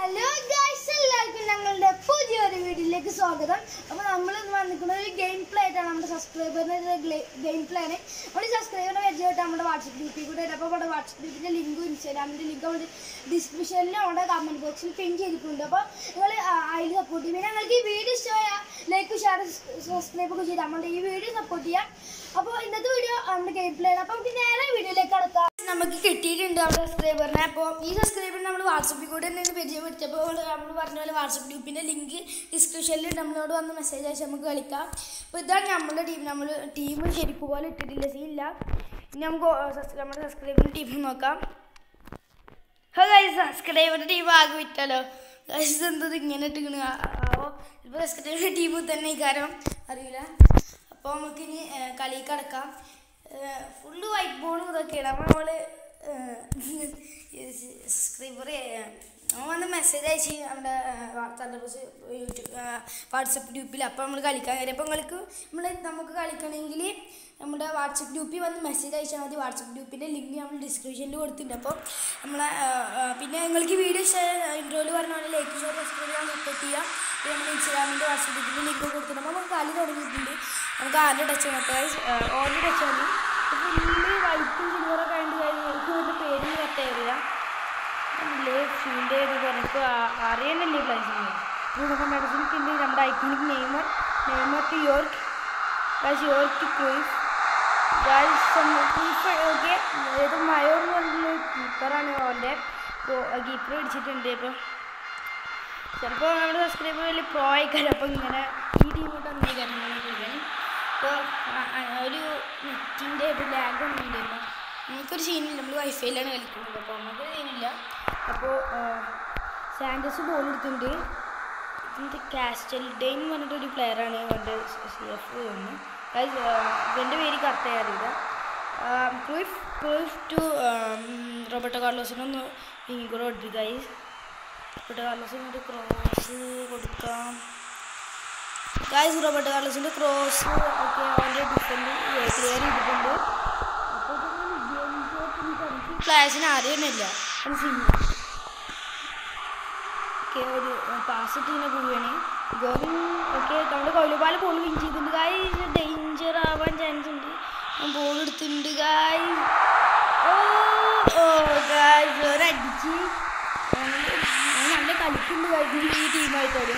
hello guys എല്ലാവർക്കും ഞങ്ങളുടെ പുതിയൊരു വീഡിയോയിലേക്ക് സ്വാഗതം അപ്പോൾ നമ്മൾ ഇന്ന് വന്നിരിക്കുന്നത് ഒരു ഗെയിം പ്ലേ ആയിട്ടാണ് നമ്മുടെ സബ്സ്ക്രൈബറിൻ്റെ ഗെയിം പ്ലേ ആണ് നമ്മൾ ഈ സബ്സ്ക്രൈബറിനെ പരിചയമായിട്ട് നമ്മുടെ വാട്സപ്പ് ഗ്രൂപ്പിൽ കൂടെ അപ്പോൾ നമ്മുടെ വാട്സപ്പ് ഗ്രൂപ്പിൻ്റെ ലിങ്കും ഇൻസ്റ്റാഗ്രാമിൻ്റെ ലിങ്ക് നമ്മൾ ഡിസ്ക്രിപ്ഷനിലും നമ്മുടെ കമൻറ്റ് ബോക്സിൽ പിൻ ചെയ്തിട്ടുണ്ട് അപ്പോൾ നിങ്ങൾ അതിൽ സപ്പോർട്ട് ചെയ്യും പിന്നെ ഞങ്ങൾക്ക് ഈ വീഡിയോ ഇഷ്ടമായ ലൈക്ക് ഷെയർ സബ്സ്ക്രൈബ് ഒക്കെ ചെയ്ത് നമ്മുടെ ഈ വീഡിയോ സപ്പോർട്ട് ചെയ്യാം അപ്പോൾ ഇന്നത്തെ വീഡിയോ നമ്മുടെ ഗെയിം പ്ലേ ആണ് അപ്പോൾ നമുക്ക് നേരെ വീഡിയോയിലേക്ക് കടക്കാം നമുക്ക് കിട്ടിയിട്ടുണ്ട് നമ്മുടെ സബ്സ്ക്രൈബറിനെ അപ്പോൾ ഈ സബ്സ്ക്രൈബറിനെ നമ്മൾ വാട്സപ്പിൽ കൂടെ തന്നെ പരിചയപ്പെടുത്തിയപ്പോൾ നമ്മൾ പറഞ്ഞ പോലെ വാട്സപ്പ് ഗ്രൂപ്പിൻ്റെ ലിങ്ക് ഡിസ്ക്രിപ്ഷനിൽ നമ്മളോട് വന്ന് മെസ്സേജ് അയച്ച് നമുക്ക് കളിക്കാം അപ്പോൾ ഇതാണ് നമ്മുടെ ടീം നമ്മൾ ടീം ശരിക്കും പോലെ ഇട്ടിട്ടില്ല സീനില്ല ഇനി നമുക്ക് ഓ- സബ്സ്- നമ്മുടെ സബ്സ്ക്രൈബറിൻ്റെ ടീം നോക്കാം ഹോ ഗൈസ് സബ്സ്ക്രൈബറിൻ്റെ ടീം ആകെ വിറ്റാലോ ഗൈസ് എന്തത് ഇങ്ങനെ ഇട്ടിക്കണ് ആവോ ഇപ്പോൾ സബ്സ്ക്രൈബറിൻ്റെ ടീം തന്നെ ഈ കാര്യം അറിയില്ല അപ്പോൾ നമുക്കിനി ഏഹ്, കളി കിടക്കാം ഫുള്ള് വൈറ്റ് ബോർഡും ഇതൊക്കെയാണ് അപ്പോൾ നമ്മൾ സബ്സ്ക്രൈബർ അവൻ വന്ന് മെസ്സേജ് അയച്ച് നമ്മുടെ തലബസ് യൂട്യൂബ് വാട്സപ്പ് ഗ്രൂപ്പിൽ അപ്പോൾ നമ്മൾ കളിക്കാൻ കയറി അപ്പോൾ നിങ്ങൾക്ക് നമ്മൾ നമുക്ക് കളിക്കണമെങ്കിൽ നമ്മുടെ വാട്സപ്പ് ഗ്രൂപ്പിൽ വന്ന് മെസ്സേജ് അയച്ചാൽ മതി വാട്സപ്പ് ഗ്രൂപ്പിൻ്റെ ലിങ്ക് നമ്മൾ ഡിസ്ക്രിപ്ഷനിൽ കൊടുത്തിട്ടുണ്ട് അപ്പോൾ നമ്മളെ ആ, ആ, പിന്നെ നിങ്ങൾക്ക് വീഡിയോ ഇൻട്രോയിൽ പറഞ്ഞ പോലെ ലൈക്ക് ഷെയർ സബ്സ്ക്രൈബ് ചെയ്യാൻ സപ്പോർട്ട് ചെയ്യാം പിന്നെ നമ്മൾ ഇൻസ്റ്റാഗ്രാമിൻ്റെ വാട്സപ്പ് ഗ്രൂപ്പിൻ്റെ ലിങ്ക് കൊടുത്തിട്ടുണ്ട് അപ്പോൾ നമുക്ക് കളി തുടങ്ങിയിട്ടുണ്ട് നമുക്ക് ആരുടെ ടച്ച് ചെയ്യാം ഓൺലി ടച്ച് ആണ് ഫുള്ള് വൈറ്റും സിൽവറൊക്കെ ആയിട്ട് എനിക്ക് ഇതിൻ്റെ പേര് കറക്റ്റായില്ല ഫീൽഡ് ചെയ്ത് പറഞ്ഞപ്പോൾ അറിയാനല്ലേ പ്ലേസിന് ബ്രൂണോ ഫെർണാണ്ടസിന് ഉണ്ട് നമ്മുടെ iconic Neymar Neymar to York guys York to Cruyff guys keeper okay ഏത് മയോർ എന്ന് പറഞ്ഞിട്ടുള്ള കീപ്പറാണ് ഓൻ്റെ കീപ്പർ പിടിച്ചിട്ടുണ്ട് ഇപ്പോൾ ചിലപ്പോൾ നമ്മുടെ സബ്സ്ക്രൈബർ വലിയ പ്രോ ആയിക്കാരം അപ്പോൾ ഇങ്ങനെ ഈ ടീമോട്ട് അങ്ങനെ കാര്യങ്ങൾ ഇപ്പോൾ ഒരു നെറ്റിൻ്റെ ഒരു ലാഗ് ഒന്നും ഉണ്ടായിരുന്നു നമുക്കൊരു സീനില്ല നമ്മൾ വൈഫൈയിലാണ് കളിക്കുന്നത് അപ്പോൾ നമുക്കൊരു സീനില്ല അപ്പോൾ സാൻഡസ് ബോൾ എടുത്തിട്ടുണ്ട് ഇതിൻ്റെ കാസ്റ്റൽ ഡെയിൻ എന്ന് പറഞ്ഞിട്ടൊരു പ്ലെയറാണ് അവൻ്റെ സി എഫ് തോന്നുന്നു ഗൈസ് ഇവൻ്റെ പേര് കറക്റ്റായി അറിയില്ല ക്രൂഫ് ക്രൂഫ് ടു റോബർട്ടോ കാർലോസിനൊന്ന് ഇങ്ങോട്ട് കൊടുത്തു ഗൈസ് റോബർട്ടോ കാർലോസിന് ഒരു ക്രോസ് കൊടുക്കാം ഗൈസ് റോബർട്ടോ കാർലോസിൻ്റെ ക്രോസ് ഒക്കെ അവൻ്റെ ഡിഫൻഡ് ക്ലിയർ ചെയ്തിട്ടുണ്ട് അപ്പോൾ പ്ലേയേഴ്സിനെ അറിയുന്നില്ല അത് സീൻ ഓക്കെ ഒരു പാസ് ഇട്ടിങ്ങനെ പോവുകയാണ് ഗോവിൻ ഓക്കെ നമ്മുടെ കൗലുപാല ബോൾ വിൻ ചെയ്തിട്ടുണ്ട് ഗായ് ഡേഞ്ചർ ആവാൻ ചാൻസ് ഉണ്ട് ബോൾ എടുത്തിട്ടുണ്ട് ഗായ് ഓ ഓ ഗായ് ഒരടിച്ച് നല്ല കളിക്കുന്നുണ്ട് കഴിഞ്ഞ ഈ ടീമായിട്ടൊരു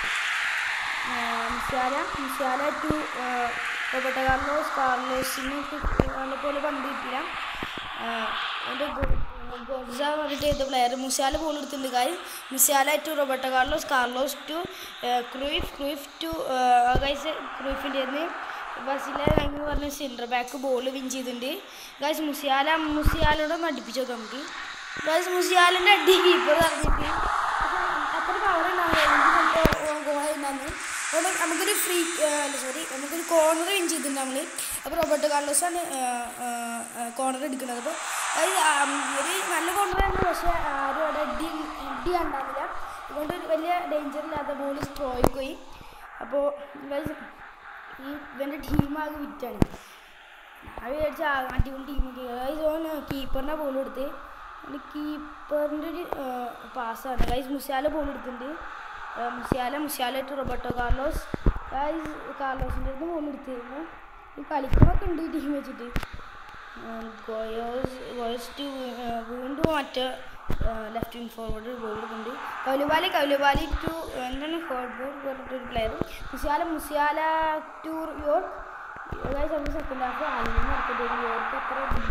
Musiala Musiala to Roberto Carlos കാർലോസിന് അവനെ പോലെ പന്ത് കിട്ടില്ല എൻ്റെ ഗോഡ്സ പറഞ്ഞിട്ട് ചെയ്ത പ്ലെയർ മുസാല ബോൾ എടുത്തിട്ടുണ്ട് കായ് Musiala to Roberto Carlos Carlos to Cruyff Cruyff to guys ക്രൂയിഫിൻ്റെ ബസിലെ എന്ന് പറഞ്ഞ സെൻറ്റർ ബാക്ക് ബോൾ വിൻ ചെയ്തിട്ടുണ്ട് ഗൈസ് മുസിയാല മുസിയാലോടെ ഒന്ന് അടുപ്പിച്ച് നോക്കാം നമുക്ക് ഗൈസ് മുസിയാലിൻ്റെ അടി കീപ്പർ പറഞ്ഞിട്ട് അത്ര പവർ ഉണ്ടാകും ഗോളുണ്ടാകുന്നു അതുകൊണ്ട് നമുക്കൊരു ഫ്രീ അല്ല സോറി നമുക്കൊരു കോർണർ വിൻ ചെയ്തിട്ടുണ്ട് നമ്മൾ അപ്പോൾ റോബർട്ടോ കാർലോസാണ് കോർണർ എടുക്കുന്നത് അപ്പോൾ അത് ആ, ഒരു നല്ല കോർണറാണ് പക്ഷേ ആരും അവിടെ അടി അടി കണ്ടാവില്ല അതുകൊണ്ട് ഒരു വലിയ ഡേഞ്ചർ ഇല്ലാത്ത ബോൾ സ്ട്രോയിൽ പോയി അപ്പോൾ guys, ഈ ഇവൻ്റെ ടീമാകെ വിറ്റാണ് ഞാൻ വിചാരിച്ച ആ- അടിപൊളി ടീമൊക്കെ ഗൈസ് ഓൻ കീപ്പറിനെ ബോൾ കൊടുത്ത് കീപ്പറിൻ്റെ ഒരു പാസ്സാണ് ഗൈസ് മുസ്യാല ബോൾ എടുത്തിട്ടുണ്ട് ആ, Musiala Musiala to Roberto Carlos guys കാർലോസിൻ്റെ അടുത്ത് ബോൾ എടുത്തിരുന്നു ഈ കളിക്കണമൊക്കെ ഉണ്ട് ഈ ടീം വെച്ചിട്ട് ഗോയോസ് ഗോയോസ് ടു വീണ്ടും മറ്റേ ലെഫ്റ്റ് വിങ് ഫോർവേഡ് ബോൾ എടുക്കുന്നുണ്ട് കൗലുബാലി കൗലുബാലി ടു എന്താണ് ഹോട്ട് ബോൾ പറഞ്ഞിട്ടൊരു player Musiala Musiala to York guys നമ്മൾ സെക്കൻഡ് ഹാഫ് ആലിന് നടക്കേണ്ടി വരും യോർക്ക് അത്ര ഇതില്ല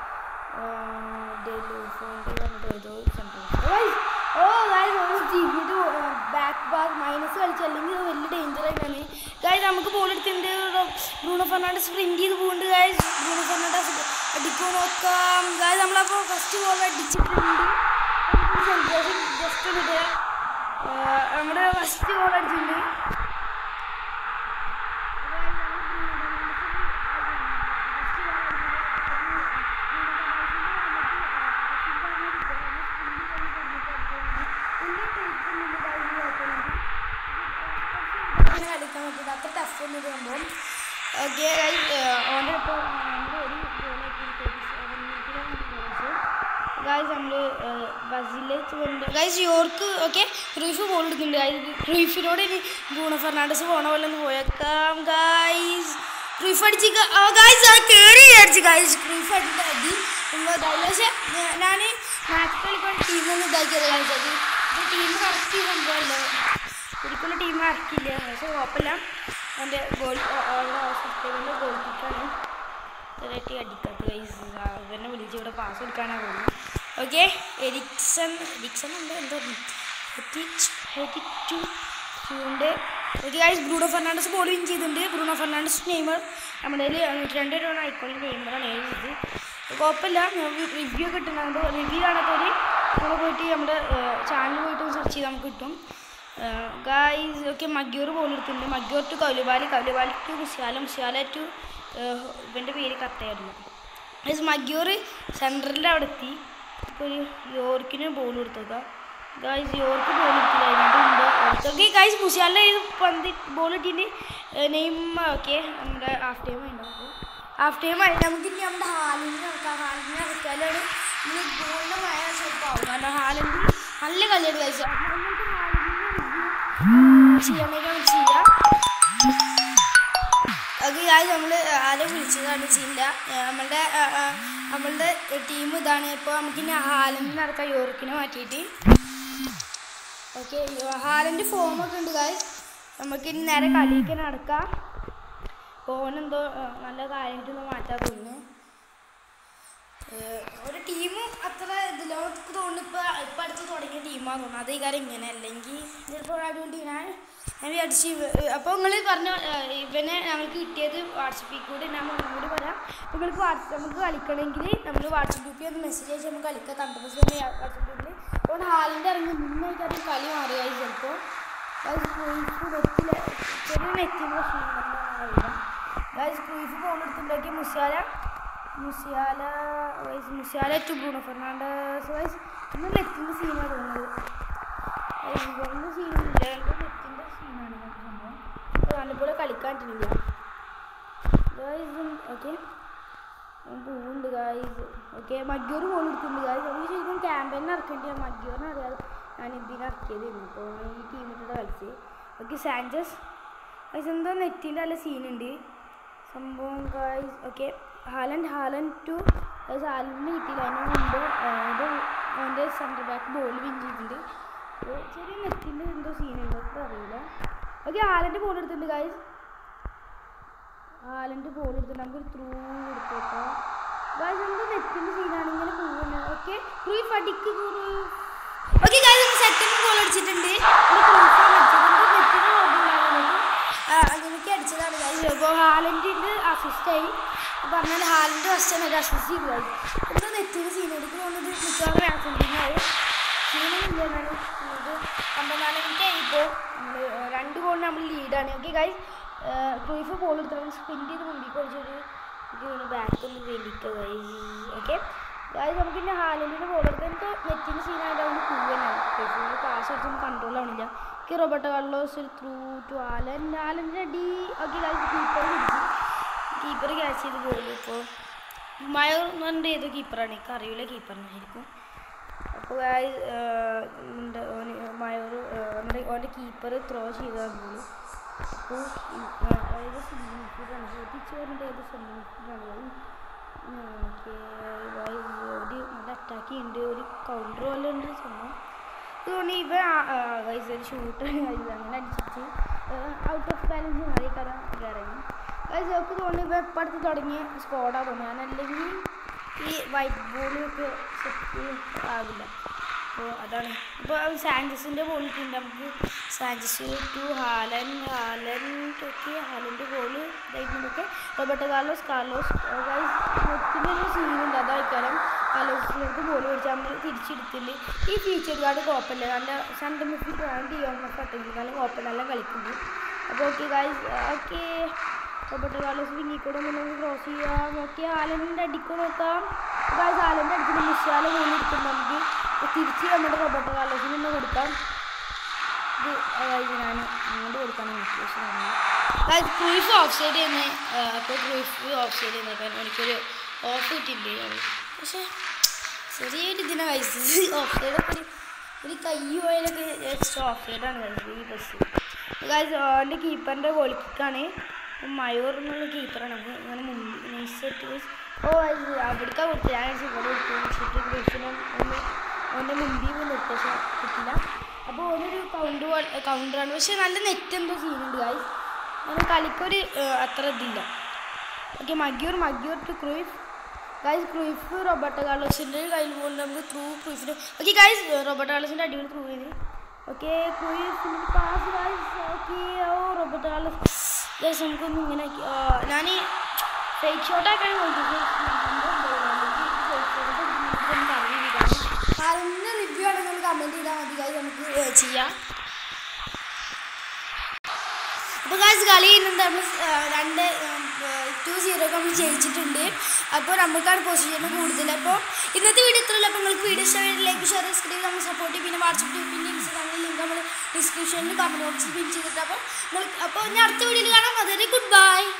ഓ ഗൈസ് ബാക്ക് ബാക്ക് മൈനസ് കളിച്ചു അല്ലെങ്കിൽ ഇത് വലിയ ഡേഞ്ചർ ആയിട്ടാണ് ഗൈസ് നമുക്ക് ബോൾ എടുത്തിട്ടുണ്ട് ബ്രൂണോ ഫെർണാണ്ടസ് സ്പ്രിന്റ് ചെയ്ത് പോകുന്നുണ്ട് ഗൈസ് ബ്രൂണോ ഫെർണാണ്ടസ് അടിക്കുമോ നോക്കാം ഗൈസ് നമ്മളപ്പോൾ ഫസ്റ്റ് ബോൾ അടിച്ചിട്ടുണ്ട് സെലിബ്രേഷൻ ജസ്റ്റ് വിടുക നമ്മുടെ ഫസ്റ്റ് ബോൾ അടിച്ചിട്ടുണ്ട് അങ്ങനെ കളിക്കാൻ പറ്റില്ല അത്ര ടഫ് ഒന്നും സംഭവം ഓക്കെ ഓൻ്റെ ഇപ്പോൾ ഒരു ഗായ്സ് നമ്മൾ ബസിലെ guys York okay Cruyff ball എടുക്കുന്നുണ്ട് ഗായ്സ് ക്രൂഫിനോട് ഇനി ബ്രൂണോ ഫെർണാണ്ടസ് പോണ പോലെ ഒന്ന് പോയേക്കാം ഗായ്സ് ക്രൂഫ് അടിച്ച് ഗായ്സ് ആ കയറി വിചാരിച്ചു ഗായ്സ് ക്രൂഫ് അടിച്ചിട്ട് അടി പക്ഷേ ഞാൻ മാച്ച് കളിക്കാൻ ടീമൊന്നും ഇതാക്കിയത് ഗായ്സ് അത് ടീം കറക്റ്റ് സംഭവമല്ല ഒരിക്കലും ടീം ഇറക്കില്ല പക്ഷേ കുഴപ്പമില്ല എൻ്റെ ഗോൾ സിസ്റ്റമിൻ്റെ ഗോൾ കിക്കാണ് ഇതായിട്ട് അടിക്കാത്ത ഗൈസ് ഇവനെ വിളിച്ച് ഇവിടെ പാസ് കൊടുക്കാനാണ് പോകുന്നത് ഓക്കെ എരിക്സൺ എരിക്സൺ ഉണ്ട് എന്തോ ഉണ്ട് okay guys Bruno Fernandes ball win ചെയ്തിട്ടുണ്ട് ബ്രൂണോ ഫെർണാണ്ടസ് നെയ്മർ നമ്മുടെ കയ്യിൽ നൂറ്റി രണ്ട് രൂപ ഐക്കോണിക് നെയ്മറാണ് എഴുതിയത് കുഴപ്പമില്ല റിവ്യൂ കിട്ടുന്നുണ്ട് റിവ്യൂ കാണാത്തവർ നമ്മൾ പോയിട്ട് നമ്മുടെ ചാനൽ പോയിട്ട് സെർച്ച് ചെയ്താൽ നമുക്ക് കിട്ടും ഗായ്സ് ഓക്കെ മഗ്യൂർ ബോൾ എടുക്കുന്നുണ്ട് Maguire to Coulibaly Coulibaly to Musiala Musiala to ഇവൻ്റെ പേര് കത്തയായിരുന്നു ഗൈസ് മഗ്യൂർ സെൻട്രലിൻ്റെ അവിടെ എത്തി ഇപ്പോൾ ഒരു യോർക്കിന് ബോൾ കൊടുത്തേക്കാം ഗായ്സ് യോർക്ക് ബോൾ എടുത്തില്ല അതിനോട് മുമ്പ് ഓക്കെ ഗായ്സ് മുസ്യാലിൻ്റെ ഇത് പന്ത് ബോൾ ഇട്ടിട്ട് നെയ്മ ഓക്കെ നമ്മുടെ ഹാഫ് ടൈം ഉണ്ടാവും ഹാഫ് ടൈം ആയി നമുക്ക് ഇനി നമ്മുടെ ഹാലിന് നടക്കാം ഹാലിന് നടക്കാലാണ് ഇനി ഗോളിൻ്റെ മഴ സ്വല്പമാവും കാരണം ഹാലൻഡ് നല്ല കളിയാണ് കഴിച്ചു നമുക്ക് ഹാലിന് ചെയ്യാനൊക്കെ ചെയ്യാം ഓക്കെ ഗായ് നമ്മൾ ആരെ വിളിച്ചതാണ് ചെയ്യില്ല നമ്മളുടെ നമ്മളുടെ ടീം ഇതാണ് ഇപ്പോൾ നമുക്കിനി ഹാലൻഡ് നടക്കാം യോർക്കിനെ മാറ്റിയിട്ട് ഓക്കെ ഹാലൻ്റെ ഫോമൊക്കെ ഉണ്ട് ഗായ് നമുക്കിനി നേരെ കളിയൊക്കെ നടക്കാം ഫോണെന്തോ നല്ല കാര്യമായിട്ടൊന്നും മാറ്റാൻ തോന്നുന്നു ഒരു ടീമും അത്ര ഇതിലോ തോന്നുന്നു ഇപ്പം ഇപ്പം അടുത്ത് തുടങ്ങിയ ടീമാന്ന് തോന്നുന്നു അതേ കാര്യം ഇങ്ങനെ അല്ലെങ്കിൽ ചിലപ്പോൾ അടികൊണ്ട് ഞാൻ ഞാൻ വിചാരിച്ച് അപ്പോൾ നിങ്ങൾ പറഞ്ഞ ഇവനെ ഞങ്ങൾക്ക് കിട്ടിയത് വാട്സപ്പിൽ കൂടി ഞാൻ ഒന്നും കൂടി പറയാം അപ്പോൾ നിങ്ങൾക്ക് വാട്സപ്പ് നമുക്ക് കളിക്കണമെങ്കിൽ നമ്മൾ വാട്സപ്പ് ഗ്രൂപ്പിൽ ഒന്ന് മെസ്സേജ് അയച്ച് നമുക്ക് കളിക്കാം തണ്ടർ ദിവസം വാട്സപ്പ് ഗ്രൂപ്പിൽ അപ്പോൾ ഹാലിൻ്റെ ഇറങ്ങി മുന്നേക്ക് അത് കളി മാറിയായി ചിലപ്പോൾ നെറ്റിലെ ചെറിയ നെറ്റിൻ്റെ പ്രശ്നം ഗൈസ് ക്രൂഫ് ബോൾ എടുത്തുണ്ടാക്കിയ മുസ്യാല മുസ്യാല വൈസ് മുസ്യാല ടു ബ്രൂണോ ഫെർണാണ്ടസ് വൈസ് ഇന്ന് നെറ്റിൻ്റെ സീനാണ് തോന്നുന്നത് ഇവരുടെ സീനൊന്നുമില്ല എൻ്റെ നെറ്റിൻ്റെ സീനാണ് സംഭവം നല്ലപോലെ കളിക്കാൻ പറ്റുന്നില്ല ഗായ്സ് ഓക്കെ പോകുന്നുണ്ട് ഗായ്സ് ഓക്കെ മഗ്യൂർ ബോൾ എടുക്കുന്നുണ്ട് ഗായ്സ് നമുക്ക് ശരിക്കും ക്യാമ്പയിന് ഇറക്കേണ്ടി മഗ്യൂറിനെ അറിയാതെ ഞാൻ ഇതിനെ ഇറക്കിയതായിരുന്നു അപ്പോൾ ഈ ടീമിട്ടിട്ട് കളിച്ച് ഓക്കെ സാഞ്ചസ് ഗായ്സ് എന്തോ നെറ്റിൻ്റെ നല്ല സീനുണ്ട് സംഭവം guys okay Haaland Haaland to guys ഹാലൻഡിന് കിട്ടിയില്ല അതിന് മുമ്പ് ഇത് അവൻ്റെ സെൻറ്റർ ബാക്ക് ബോൾ വിൻ ചെയ്തിട്ടുണ്ട് ചെറിയ നെറ്റിൻ്റെ എന്തോ സീനുണ്ട് ഒക്കെ അറിയില്ല ഓക്കെ ഹാലൻഡ് ബോൾ എടുത്തിട്ടുണ്ട് ഗായ്സ് ഹാലൻഡ് ബോൾ എടുത്തിട്ട് നമുക്കൊരു ത്രൂ കൊടുത്തേക്കാം ഗായ്സ് എന്തോ നെറ്റിൻ്റെ സീനാണ് ഇങ്ങനെ പോകുന്നത് ഓക്കെ ക്രൂഫ് അടിക്ക് ഓക്കെ ഗായ്സ് സെക്കൻഡ് ഗോൾ അടിച്ചിട്ടുണ്ട് അങ്ങനെയൊക്കെ അടിച്ചതാണ് ഗായ്സ് അപ്പോൾ ഹാലൻഡിൻ്റെ അസിസ്റ്റായി പറഞ്ഞാൽ ഹാലിൻ്റെ ഫസ്റ്റ് ഒരു അസിസ്റ്റ് ചെയ്തു ഗായ്സ് എന്തോ നെറ്റിൻ്റെ സീൻ എനിക്ക് തോന്നുന്നത് മിക്കവാറും ആക്സിഡൻറ്റിനായി സീനൊന്നുമില്ല എന്നാലും ഇത് അമ്പത്തിനാല് മിനിറ്റ് ആയിപ്പോൾ നമ്മൾ രണ്ട് ഗോളിന് നമ്മൾ ലീഡാണ് ഓക്കെ ഗൈസ് ക്രൂഫ് ബോൾ എടുത്തപ്പോൾ സ്പിൻ ചെയ്ത് മുമ്പിൽ കുറച്ചൊരു ഇത് ബാക്ക് ഒന്ന് വേണ്ടിയിട്ട് ഗൈസ് ഓക്കെ ഗൈസ് നമുക്ക് പിന്നെ ഹാലൻഡിന് ബോൾ എടുത്ത് എന്തോ നെറ്റിൻ്റെ സീനായിട്ട് അവന് കൂവനാണ് ക്രൂഫിന് പാസ് വെച്ചൊന്നും കൺട്രോൾ ആവണില്ല ഓക്കെ റോബർട്ടോ കാർലോസ് ഒരു ത്രൂ ടു ആലൻ ആലൻ്റെ അടി ഓക്കെ ഗൈസ് കീപ്പർ പിടിച്ചു കീപ്പർ ക്യാച്ച് ചെയ്ത് ഗോൾ ഇപ്പോൾ മയർ എന്ന് പറഞ്ഞിട്ട് ഏതോ കീപ്പറാണ് എനിക്ക് അറിയില്ല കീപ്പറിനായിരിക്കും അപ്പോൾ നമ്മുടെ ഓന് മയൂർ നമ്മുടെ ഓൻ്റെ കീപ്പർ ത്രോ ചെയ്താൽ പോലും അപ്പോൾ അതായത് സിഗ്നിഫിക്കാണ് ശ്രദ്ധിച്ച് പറഞ്ഞിട്ട് ഏത് സിഗ്നിഫിക്കാണ് ഓക്കെ ഒരു നല്ല അറ്റാക്ക് ഉണ്ട് ഒരു കൗണ്ടർ പോലെ ഉണ്ട് സംഭവം ഇതുകൊണ്ട് ഇവ ഒരു ഷൂട്ട് അങ്ങനെ അടിച്ചിട്ട് ഔട്ട് ഓഫ് ബാലൻസ് മാറി കാരണം ഇറങ്ങി ഗൈസ് ഒക്കെ തോന്നുന്നു ഇവ എപ്പോൾ അടുത്ത് തുടങ്ങിയ സ്കോഡാണ് തോന്നുന്നു കാരണം അല്ലെങ്കിൽ ഈ വൈറ്റ് ബോളൊക്കെ സെറ്റ് ആവില്ല അപ്പോൾ അതാണ് ഇപ്പോൾ സാഞ്ചസിൻ്റെ ബോൾ കിട്ടിയിട്ടുണ്ട് നമുക്ക് സാഞ്ചസ് ടു ഹാലൻ ഹാലൻ ഒക്കെ ഹാലൻ്റെ ബോൾ ഇതായിട്ടുണ്ടൊക്കെ റോബർട്ടോ കാർലോസ് കാർലോസ് നെറ്റിൻ്റെ ഒരു സീനുണ്ട് അതായിക്കാരം കാർലോസിലേക്ക് ബോൾ മേടിച്ചാൽ നമ്മൾ തിരിച്ചെടുത്തില്ല ഈ ഫീച്ചർ കാർഡ് കുഴപ്പമില്ല നല്ല സെൻറ്റർ മിഡ്ഫീൽഡ് ആണ് ഡിയോമൊക്കെ കട്ടെങ്കിൽ നല്ല കുഴപ്പമില്ല നല്ല കളിക്കുന്നുണ്ട് അപ്പോൾ okay guys okay Roberto Carlos പിന്നീ കൂടെ നമുക്ക് ക്രോസ് ചെയ്യാം ഓക്കെ ഹാലൻ്റെ അടിക്ക് നോക്കാം ഗൈസ് ഹാലൻ്റെ അടിച്ചിട്ട് മിഷാല ബോൾ എടുക്കുമ്പോൾ നമുക്ക് തിരിച്ച് നമ്മുടെ റോബർട്ടോ കാർലോസിന് തന്നെ കൊടുക്കാം ഇത് അതായത് ഞാൻ അങ്ങോട്ട് കൊടുക്കാണ് എനിക്ക് ക്രൂഫ് ഓഫ് സൈഡ് ചെയ്യുന്ന അപ്പോൾ ക്രൂഫ് ഓഫ് സൈഡ് ചെയ്യുന്ന കാരണം എനിക്കൊരു ഓഫ് കിട്ടിയിട്ടുണ്ട് പക്ഷേ ചെറിയൊരു ഇതിനെ കഴിച്ചത് ഓഫ് സൈഡൊക്കെ ഒരു ഒരു കൈ പോയാലൊക്കെ ജസ്റ്റ് ഓഫ് സൈഡാണ് കഴിച്ചത് ഈ ബസ് ഗൈസ് അവൻ്റെ കീപ്പറിൻ്റെ ഗോളിക്കാണ് മയൂർ എന്നുള്ള കീപ്പറാണ് അപ്പോൾ ഇങ്ങനെ മുമ്പ് നൈസായിട്ട് ഓ അവിടേക്കാ കൊടുത്തത് ഞാൻ വിചാരിച്ചു ഇവിടെ കൊടുത്തു വെച്ചിട്ട് ഗൾഫിനെ ഒന്ന് അവൻ്റെ മുമ്പിൽ പോയി നിർത്തി പക്ഷേ കിട്ടില്ല അപ്പോൾ ഓനൊരു കൗണ്ട് കൗണ്ടറാണ് പക്ഷേ നല്ല നെറ്റ് എന്തോ സീനുണ്ട് ഗൈസ് അങ്ങനെ കളിക്കൊരു ഏഹ്, അത്ര ഇതില്ല okay Maguire Maguire to Cruyff guys Cruyff Roberto കാർലോസിൻ്റെ കയ്യിൽ പോകുന്നത് നമുക്ക് ത്രൂ ക്രൂയിഫിന് ഓക്കെ ഗൈസ് റോബർട്ടോ കാർലോസിൻ്റെ അടിപൊളി ത്രൂ ചെയ്ത് ഓക്കെ ക്രൂയിഫിന് പാസ് ഗൈസ് ഓക്കെ ഓ റോബർട്ടോ കാർലോസ് ഗൈസ് നമുക്കൊന്ന് ഇങ്ങനെ ഞാൻ ഫേക്ക് ഷോട്ട് ആക്കാൻ അതിൻ്റെ റിവ്യൂ ആണെങ്കിൽ നിങ്ങൾ കമൻറ്റ് ചെയ്താൽ മതി ഗൈസ് നമുക്ക് ഏഹ്, ചെയ്യാം അപ്പോൾ ഗായ്സ് കളി ചെയ്യുന്നുണ്ട് നമ്മൾ രണ്ട് ടു സീറോക്ക് നമ്മൾ ജയിച്ചിട്ടുണ്ട് അപ്പോൾ നമുക്കാണ് പൊസിഷൻ കൂടുതൽ അപ്പോൾ ഇന്നത്തെ വീഡിയോ ഇത്രയുള്ളൂ അപ്പോൾ നിങ്ങൾക്ക് വീഡിയോ ഇഷ്ടമായി ലൈക്ക് ഷെയർ സബ്സ്ക്രൈബ് നമ്മൾ സപ്പോർട്ട് ചെയ്യും പിന്നെ വാട്സപ്പ് ഗ്രൂപ്പിൻ്റെ ഇൻസ്റ്റാഗ്രാമിൽ ലിങ്ക് നമ്മൾ ഡിസ്ക്രിപ്ഷനിൽ കമൻറ്റ് ബോക്സിൽ പിൻ ചെയ്തിട്ട് അപ്പോൾ നിങ്ങൾ അപ്പോൾ ഞാൻ അടുത്ത വീഡിയോയിൽ കാണാം അതുവരെ ഗുഡ് ബൈ